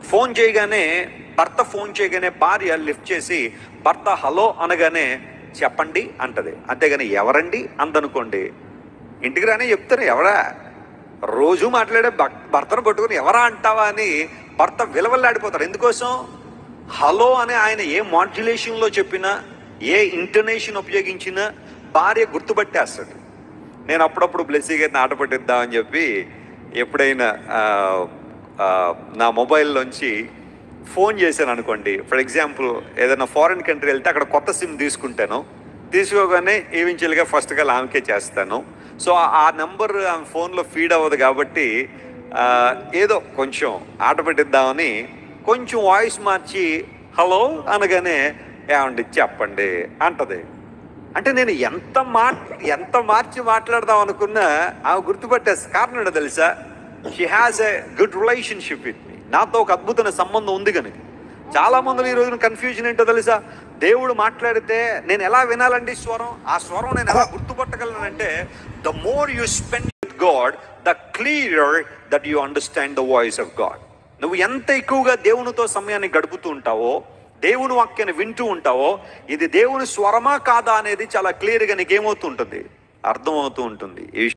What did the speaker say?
phone చేయగానే భర్త phone చేయగానే భార్య లిఫ్ట్ చేసి భర్త హలో అనగానే చెప్పండి అంటది అంతేగాని ఎవరండి అందనుకోండి ఇంటికి రానే చెప్తారు ఎవరా రోజు మాట్లాడే భక్- భర్తను పట్టుకుని ఎవరా అంటావా అని భర్త విలవల్లాడిపోతారు ఎందుకోసం హలో అని ఆయన ఏ మాడ్యులేషన్లో చెప్పినా ఏ ఇంటర్నేషన్ ఉపయోగించినా భార్య గుర్తుపట్టేస్తాడు నేను అప్పుడప్పుడు బ్లెస్సీ గారిని ఆట పట్టిద్దామని చెప్పి ఎప్పుడైనా ఆ, ఆ, నా మొబైల్లోంచి ఫోన్ చేశాను అనుకోండి ఫర్ ఎగ్జాంపుల్ ఏదైనా ఫారిన్ కంట్రీ వెళ్తే అక్కడ కొత్త సిమ్ తీసుకుంటాను తీసుకోగానే ఈవెన్చువల్గా ఫస్ట్గా ఆమెకే చేస్తాను సో ఆ నెంబర్ ఆమె ఫోన్లో ఫీడ్ అవ్వదు కాబట్టి ఆ, ఏదో కొంచెం ఆట పెట్టిద్దామని కొంచెం వాయిస్ మార్చి హలో అనగానే ఏమండి చెప్పండి అంటది అంటే నేను ఎంత మా ఎంత మార్చి మాట్లాడదాం అనుకున్నా ఆమె గుర్తుపట్టే కారణం ఏంటో తెలుసా she has a good relationship with me నాతో ఒక అద్భుతమైన సంబంధం ఉంది కనుక చాలా మందిలో ఈ రోజున కన్ఫ్యూజన్ ఏంటో తెలుసా దేవుడు మాట్లాడితే నేను ఎలా వినాలండి స్వరం ఆ స్వరం నేను ఎలా గుర్తుపట్టగలనంటే the more you spend with God the clear that you understand the voice of God నువ్వు ఎంత ఎక్కువగా దేవునితో సమయాన్ని గడుపుతూ ఉంటావో దేవుని వాక్యాన్ని వింటూ ఉంటావో ఇది దేవుని స్వరమా కాదా అనేది చాలా క్లియర్గా నీకేమవుతూ ఉంటుంది అర్థమవుతూ ఉంటుంది ఈ